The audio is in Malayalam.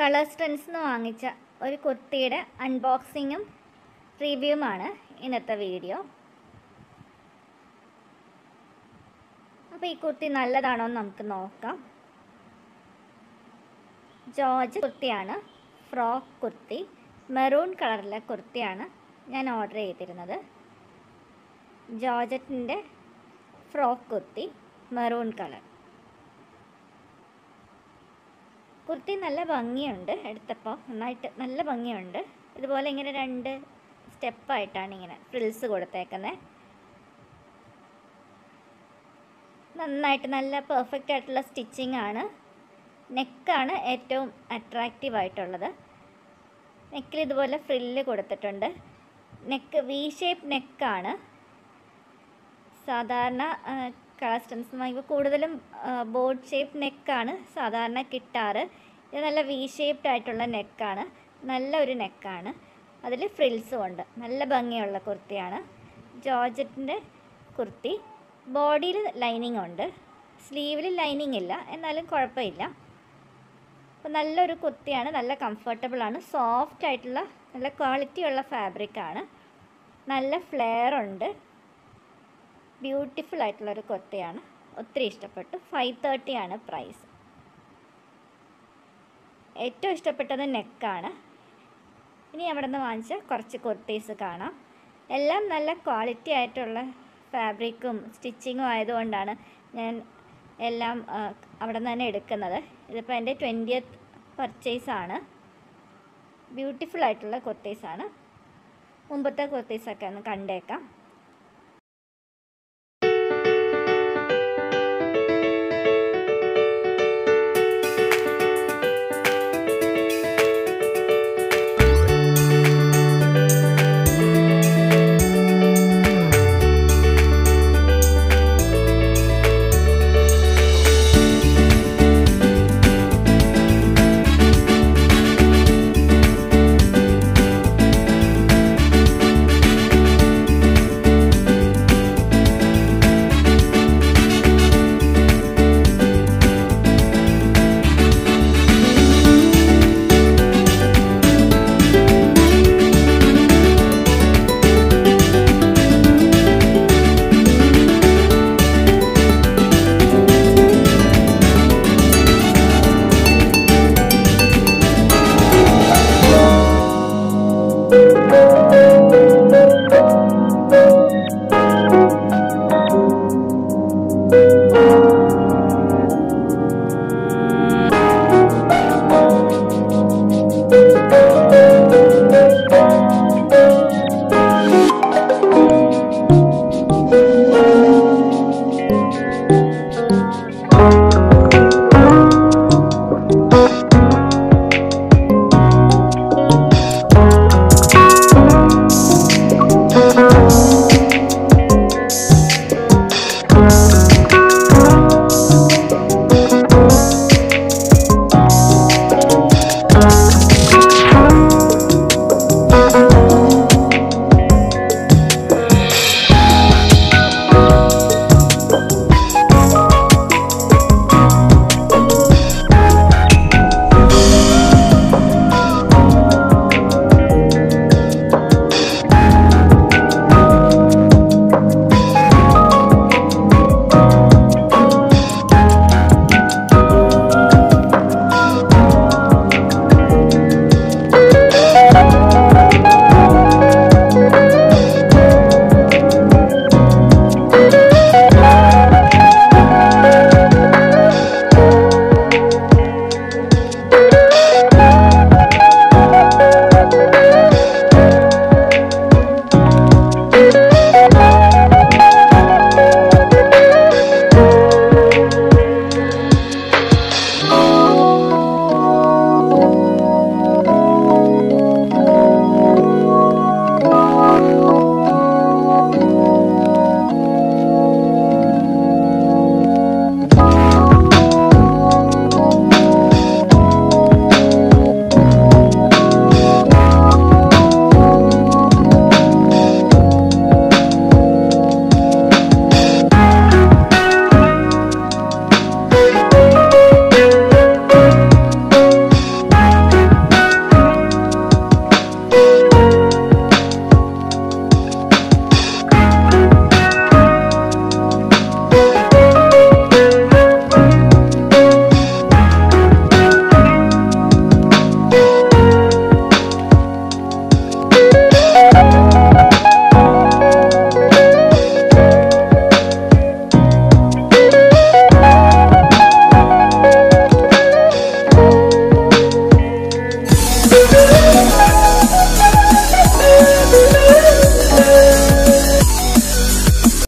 കളർ സ്ട്രെൻസ് നിന്ന് വാങ്ങിച്ച ഒരു കുർത്തിയുടെ അൺബോക്സിങ്ങും റിവ്യൂവുമാണ് ഇന്നത്തെ വീഡിയോ അപ്പോൾ ഈ കുർത്തി നല്ലതാണോ എന്ന് നമുക്ക് നോക്കാം ജോർജ് കുർത്തിയാണ് ഫ്രോക്ക് കുർത്തി മെറൂൺ കളറിലെ കുർത്തിയാണ് ഞാൻ ഓർഡർ ചെയ്തിരുന്നത് ജോർജറ്റിൻ്റെ frock kurti maroon colour kurti നല്ല ഭംഗിയുണ്ട് എടുത്തപ്പോൾ നന്നായിട്ട് നല്ല ഭംഗിയുണ്ട് ഇതുപോലെ ഇങ്ങനെ രണ്ട് സ്റ്റെപ്പായിട്ടാണ് ഇങ്ങനെ ഫ്രിൽസ് കൊടുത്തേക്കുന്നത് നന്നായിട്ട് നല്ല പെർഫെക്റ്റ് ആയിട്ടുള്ള സ്റ്റിച്ചിങ് ആണ് നെക്കാണ് ഏറ്റവും അട്രാക്റ്റീവ് ആയിട്ടുള്ളത് നെക്കിൽ ഇതുപോലെ ഫ്രില്ല് കൊടുത്തിട്ടുണ്ട് നെക്ക് വി ഷേപ്പ് നെക്കാണ് സാധാരണ കളർ സ്റ്റൻസ് വാങ്ങിക്കുമ്പോൾ കൂടുതലും ബോർഡ് ഷേപ്പ് നെക്കാണ് സാധാരണ കിട്ടാറ് ഇത് നല്ല വി ഷേപ്ഡ് ആയിട്ടുള്ള നെക്കാണ് നല്ല ഒരു നെക്കാണ് അതിൽ ഫ്രിൽസും ഉണ്ട് നല്ല ഭംഗിയുള്ള കുർത്തിയാണ് ജോർജറ്റിൻ്റെ കുർത്തി ബോഡിയിൽ ലൈനിങ് ഉണ്ട് സ്ലീവിൽ ലൈനിങ് ഇല്ല എന്നാലും കുഴപ്പമില്ല അപ്പോൾ നല്ലൊരു കുർത്തിയാണ് നല്ല കംഫർട്ടബിൾ ആണ് സോഫ്റ്റ് ആയിട്ടുള്ള നല്ല ക്വാളിറ്റി ഉള്ള ഫാബ്രിക്കാണ് നല്ല ഫ്ലെയർ ഉണ്ട് ബ്യൂട്ടിഫുൾ ആയിട്ടുള്ളൊരു കുർത്തിയാണ് ഒത്തിരി ഇഷ്ടപ്പെട്ടു ഫൈവ് തേർട്ടി ആണ് പ്രൈസ് ഏറ്റവും ഇഷ്ടപ്പെട്ടത് നെക്കാണ് ഇനി അവിടെ നിന്ന് വാങ്ങിച്ച കുറച്ച് കുർത്തീസ് കാണാം എല്ലാം നല്ല ക്വാളിറ്റി ആയിട്ടുള്ള ഫാബ്രിക്കും സ്റ്റിച്ചിങ്ങും ആയതുകൊണ്ടാണ് ഞാൻ എല്ലാം അവിടെ നിന്ന് തന്നെ എടുക്കുന്നത് ഇതിപ്പോൾ എൻ്റെ ട്വൻറ്റിയത്ത് പർച്ചേസാണ് ബ്യൂട്ടിഫുൾ ആയിട്ടുള്ള കുർത്തീസാണ് മുമ്പത്തെ കുർത്തീസൊക്കെ ഒന്ന് കണ്ടേക്കാം